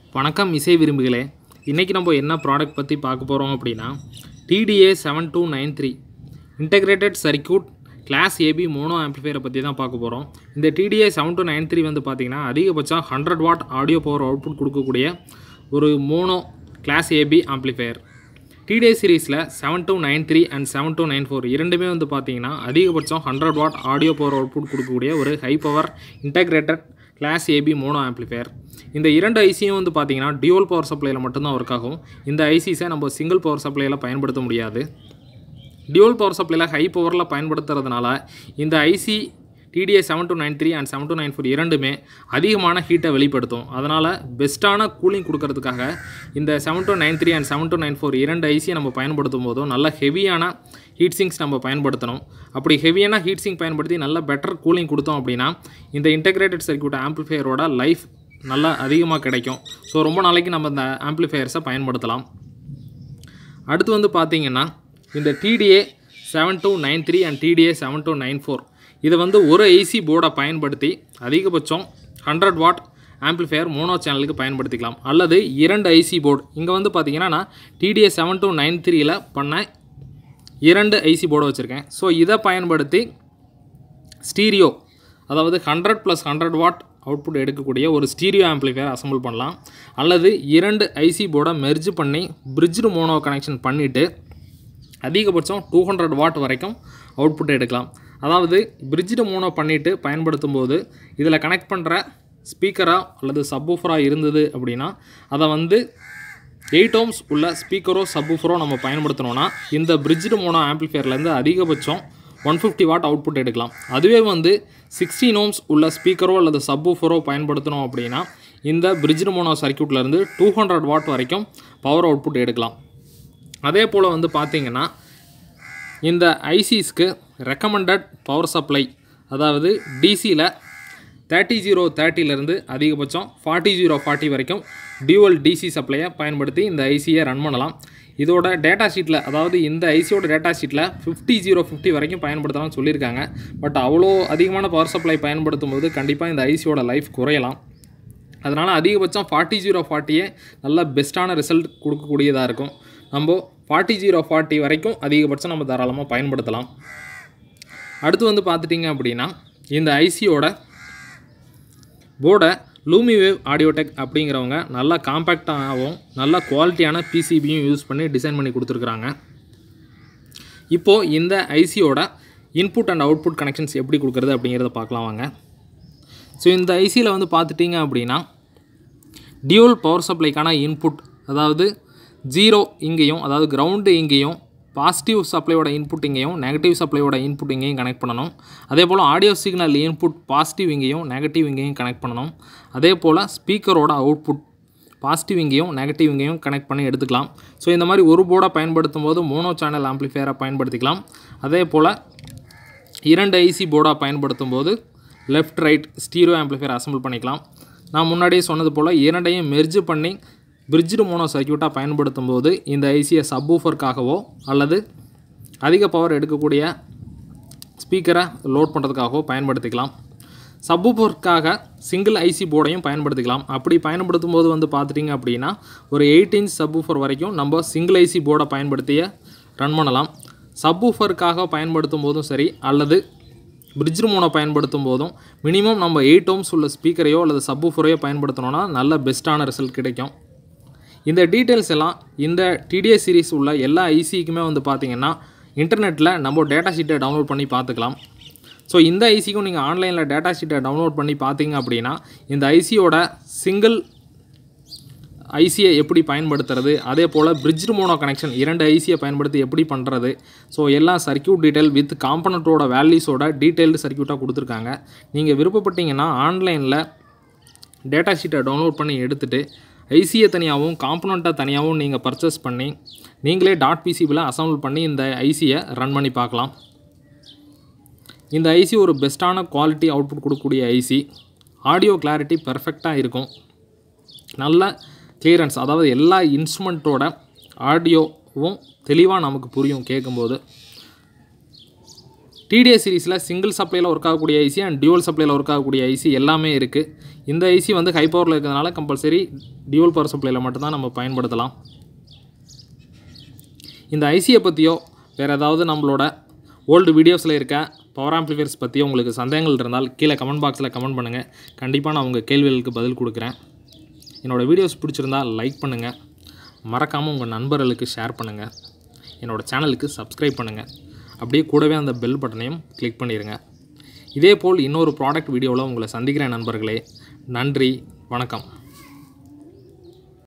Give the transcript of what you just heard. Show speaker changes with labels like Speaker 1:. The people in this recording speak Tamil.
Speaker 1: வணக்கம் இசை விரும்புகளே இன்றைக்கி நம்ம என்ன ப்ராடக்ட் பற்றி பார்க்க போகிறோம் அப்படின்னா TDA seven two nine three integrated circuit class AB mono ஆம்ப்ளிஃபையரை பற்றி தான் பார்க்க போகிறோம் இந்த TDA seven two nine three வந்து பார்த்திங்கன்னா அதிகபட்சம் hundred watt audio power output கொடுக்கக்கூடிய ஒரு mono class AB amplifier TDA சீரீஸில் seven two nine three and seven two nine four இரண்டுமே வந்து பார்த்தீங்கன்னா அதிகபட்சம் hundred watt audio power output கொடுக்கக்கூடிய ஒரு high power integrated class AB mono amplifier இந்த இரண்டு ஐசியும் வந்து பார்த்தீங்கன்னா டியூவல் பவர் சப்ளையில் மட்டும்தான் ஒர்க் ஆகும் இந்த ஐசிஸை நம்ம சிங்கிள் பவர் சப்ளையில் பயன்படுத்த முடியாது டியூவல் பவர் சப்ளையில் ஹை பவரில் பயன்படுத்துறதுனால இந்த IC TDA seven two nine three and seven two nine four இரண்டுமே அதிகமான ஹீட்டை வெளிப்படுத்தும் அதனால் பெஸ்ட்டான கூலிங் கொடுக்கறதுக்காக இந்த seven two nine three and seven two nine four இரண்டு ஐசியை நம்ம பயன்படுத்தும் போதும் நல்ல ஹெவியான ஹீட் சிங்ஸ் நம்ம பயன்படுத்தணும் அப்படி ஹெவியான ஹீட் சிங்க் பயன்படுத்தி நல்ல பெட்டர் கூலிங் கொடுத்தோம் அப்படின்னா இந்த இன்டகிரேட்டட் சர்க்யூட் ஆம்ப்ளிஃபையரோட லைஃப் நல்லா அதிகமாக கிடைக்கும் ஸோ ரொம்ப நாளைக்கு நம்ம இந்த ஆம்ப்ளிஃபையர்ஸை பயன்படுத்தலாம் அடுத்து வந்து பார்த்தீங்கன்னா இந்த TDA seven two nine three and TDA seven two nine four இதை வந்து ஒரு ஐசி போர்டை பயன்படுத்தி அதிகபட்சம் ஹண்ட்ரட் வாட் ஆம்ப்ளிஃபையர் மோனோ சேனலுக்கு பயன்படுத்திக்கலாம் அல்லது இரண்டு ஐசி போர்டு இங்கே வந்து பார்த்தீங்கன்னா நான் டிடிஏ செவன் டூ நைன் த்ரீயில் பண்ண இரண்டு ஐசி போர்டு வச்சுருக்கேன் ஸோ இதை பயன்படுத்தி ஸ்டீரியோ அதாவது hundred plus hundred watt output எடுக்கக்கூடிய ஒரு ஸ்டீரியோ ஆம்ப்ளிஃபையர் அசம்பிள் பண்ணலாம் அல்லது இரண்டு ஐசி போர்டை மெர்ஜ் பண்ணி பிரிட்ஜ்டு மோனோ கனெக்ஷன் பண்ணிவிட்டு அதிகபட்சம் டூ ஹண்ட்ரட் வாட் வரைக்கும் அவுட்புட் எடுக்கலாம் அதாவது பிரிட்ஜ்டு மோனோ பண்ணிவிட்டு பயன்படுத்தும் போது இதில் கனெக்ட் பண்ணுற ஸ்பீக்கராக அல்லது சப்வூஃபராக இருந்தது அப்படின்னா அதை வந்து எயிட் ஓம்ஸ் உள்ள ஸ்பீக்கரோ சப்வூஃபரோ நம்ம பயன்படுத்தினோன்னா இந்த பிரிட்ஜ்டு மோனோ ஆம்ப்ளிஃபையர்லேருந்து அதிகபட்சம் ஒன் ஃபிஃப்டி வாட் அவுட்புட் எடுக்கலாம் அதுவே வந்து சிக்ஸ்டீன் ஓம்ஸ் உள்ள ஸ்பீக்கரோ அல்லது சப்வூஃபரோ பயன்படுத்தினோம் அப்படின்னா இந்த பிரிட்ஜ்டு மோனோ சர்க்யூட்லேருந்து டூ ஹண்ட்ரட் வாட் வரைக்கும் பவர் அவுட்புட் எடுக்கலாம் அதே போல் வந்து பார்த்திங்கன்னா இந்த ஐசிஸ்க்கு ரெக்கமெண்டட் பவர் சப்ளை அதாவது டிசியில் தேர்ட்டி ஜீரோ தேர்ட்டிலேருந்து அதிகபட்சம் ஃபார்ட்டி ஜீரோ ஃபார்ட்டி வரைக்கும் டியூவல் டிசி சப்ளையை பயன்படுத்தி இந்த ஐசியை ரன் பண்ணலாம் இதோட டேட்டா ஷீட்டில் அதாவது இந்த ஐசியோட டேட்டா ஷீட்டில் ஃபிஃப்டி ஜீரோ ஃபிஃப்டி வரைக்கும் பயன்படுத்தலாம்னு சொல்லியிருக்காங்க பட் அவ்வளோ அதிகமான பவர் சப்ளை பயன்படுத்தும் போது கண்டிப்பாக இந்த ஐசியோட லைஃப் குறையலாம் அதனால் அதிகபட்சம் ஃபார்ட்டி ஜீரோ ஃபார்ட்டியே நல்ல பெஸ்ட்டான ரிசல்ட் கொடுக்கக்கூடியதாக இருக்கும் நம்ம ஃபார்ட்டி ஜீரோ ஃபார்ட்டி வரைக்கும் அதிகபட்சம் நம்ம தாராளமாக பயன்படுத்தலாம் அடுத்து வந்து பார்த்துட்டிங்க அப்படின்னா இந்த ஐசியோட போர்டை லூமிவேவ் ஆடியோடெக் அப்படிங்கிறவங்க நல்லா காம்பேக்டாகவும் நல்ல குவாலிட்டியான பிசிபியும் யூஸ் பண்ணி டிசைன் பண்ணி கொடுத்துருக்குறாங்க இப்போது இந்த ஐசியோட இன்புட் அண்ட் அவுட்புட் கனெக்ஷன்ஸ் எப்படி கொடுக்குறது அப்படிங்கிறத பார்க்கலாம் வாங்க ஸோ இந்த ஐசியில் வந்து பார்த்துட்டிங்க அப்படின்னா டியூவல் பவர் சப்ளைக்கான இன்புட் அதாவது ஜீரோ இங்கேயும் அதாவது கிரவுண்டு இங்கேயும் பாசிட்டிவ் சப்ளையோட இன்புட் இங்கேயும் நெகட்டிவ் சப்ளையோட இன்புட் இங்கேயும் கனெக்ட் பண்ணணும் அதே போல் ஆடியோ சிக்னல் இன்புட் பாசிட்டிவ் இங்கேயும் நெகட்டிவ் இங்கேயும் கனெக்ட் பண்ணணும் அதே போல் ஸ்பீக்கரோட அவுட்புட் பாசிட்டிவ் இங்கேயும் நெகட்டிவ் இங்கேயும் கனெக்ட் பண்ணி எடுத்துக்கலாம் ஸோ இந்த மாதிரி ஒரு போர்டை பயன்படுத்தும் போது மோனோ சேனல் ஆம்ப்ளிஃபையரை பயன்படுத்திக்கலாம் அதே போல் இரண்டு ஐசி போர்டாக பயன்படுத்தும் போது left right stereo amplifier assemble பண்ணிக்கலாம் நான் முன்னாடியே சொன்னது போல் இரண்டையும் மெர்ஜ் பண்ணி பிரிட்ஜ்டு மோனோ சர்க்கியூட்டாக பயன்படுத்தும் போது இந்த ஐசியை சப்வூஃபருக்காகவோ அல்லது அதிக பவர் எடுக்கக்கூடிய ஸ்பீக்கரை லோட் பண்ணுறதுக்காகவோ பயன்படுத்திக்கலாம் சப்வூஃபருக்காக சிங்கிள் ஐசி போர்டையும் பயன்படுத்திக்கலாம் அப்படி பயன்படுத்தும் போது வந்து பார்த்துட்டிங்க அப்படின்னா ஒரு எயிட் இன்ச் சப்வூஃபர் வரைக்கும் நம்ம சிங்கிள் ஐசி போர்டை பயன்படுத்திய ரன் பண்ணலாம் சப்வூஃபருக்காக பயன்படுத்தும் போதும் சரி அல்லது பிரிட்ஜ் மோனை பயன்படுத்தும் போதும் மினிமம் நம்ம எயிட் ஓம்ஸ் உள்ள ஸ்பீக்கரையோ அல்லது சப்வூஃபரையோ பயன்படுத்தினோன்னா நல்ல பெஸ்ட்டான ரிசல்ட் கிடைக்கும் இந்த டீட்டெயில்ஸ் எல்லாம் இந்த டிடிஏ சீரிஸ் உள்ள எல்லா ஐசிக்குமே வந்து பார்த்திங்கன்னா இன்டர்நெட்டில் நம்ம டேட்டா ஷீட்டை டவுன்லோட் பண்ணி பார்த்துக்கலாம் ஸோ இந்த ஐசிக்கும் நீங்கள் ஆன்லைனில் டேட்டா ஷீட்டை டவுன்லோட் பண்ணி பார்த்தீங்க அப்படின்னா இந்த ஐசியோட சிங்கிள் ஐசியை எப்படி பயன்படுத்துறது அதே போல் பிரிட்ஜ் மோனோ கனெக்ஷன் இரண்டு ஐசியை பயன்படுத்தி எப்படி பண்ணுறது ஸோ எல்லாம் சர்க்கியூட் டீட்டெயில் வித் காம்பனண்ட்டோட வேல்யூஸோட டீட்டெயில்டு சர்க்கியூட்டாக கொடுத்துருக்காங்க நீங்கள் விருப்பப்பட்டீங்கன்னா ஆன்லைனில் டேட்டா ஷீட்டை டவுன்லோட் பண்ணி எடுத்துகிட்டு ஐசியை தனியாகவும் காம்பனண்ட்டை தனியாகவும் நீங்கள் பர்ச்சேஸ் பண்ணி நீங்களே டாட் பிசிபியில் அசம்பிள் பண்ணி இந்த ஐசியை ரன் பண்ணி பார்க்கலாம் இந்த ஐசி ஒரு பெஸ்ட்டான குவாலிட்டி அவுட்புட் கொடுக்கக்கூடிய ஐசி ஆடியோ கிளாரிட்டி பெர்ஃபெக்டாக இருக்கும் நல்ல கிளியரன்ஸ் அதாவது எல்லா இன்ஸ்ட்ருமெண்ட்டோட ஆடியோவும் தெளிவாக நமக்கு புரியும் கேட்கும்போது டிடிஎஸ் சீரிஸில் சிங்கிள் சப்ளையில் ஒர்க் ஆகக்கூடிய ஐசி அண்ட் டியூவல் சப்ளையில் ஒர்க் ஆகக்கூடிய ஐசி எல்லாமே இருக்குது இந்த ஐசி வந்து ஹை பவரில் இருக்கிறதுனால கம்பல்சரி டியூவல் பவர் சப்ளையில் மட்டும்தான் நம்ம பயன்படுத்தலாம் இந்த ஐசியை பற்றியோ வேறு ஏதாவது நம்மளோட ஓல்டு வீடியோஸில் இருக்க பவர் ஆம்ப்ளிஃபையர்ஸ் பற்றியோ உங்களுக்கு சந்தேகங்கள் இருந்தால் கீழே கமெண்ட் பாக்ஸில் கமெண்ட் பண்ணுங்கள் கண்டிப்பாக நான் உங்கள் கேள்விகளுக்கு பதில் கொடுக்குறேன் என்னோடய வீடியோஸ் பிடிச்சிருந்தா லைக் பண்ணுங்கள் மறக்காமல் உங்கள் நண்பர்களுக்கு ஷேர் பண்ணுங்கள் என்னோடய சேனலுக்கு சப்ஸ்கிரைப் பண்ணுங்கள் அப்படியே கூடவே அந்த பெல் பட்டனையும் கிளிக் பண்ணிடுங்க இதே போல் இன்னொரு ப்ராடக்ட் வீடியோவில் உங்களை சந்திக்கிறேன் நண்பர்களே நன்றி வணக்கம்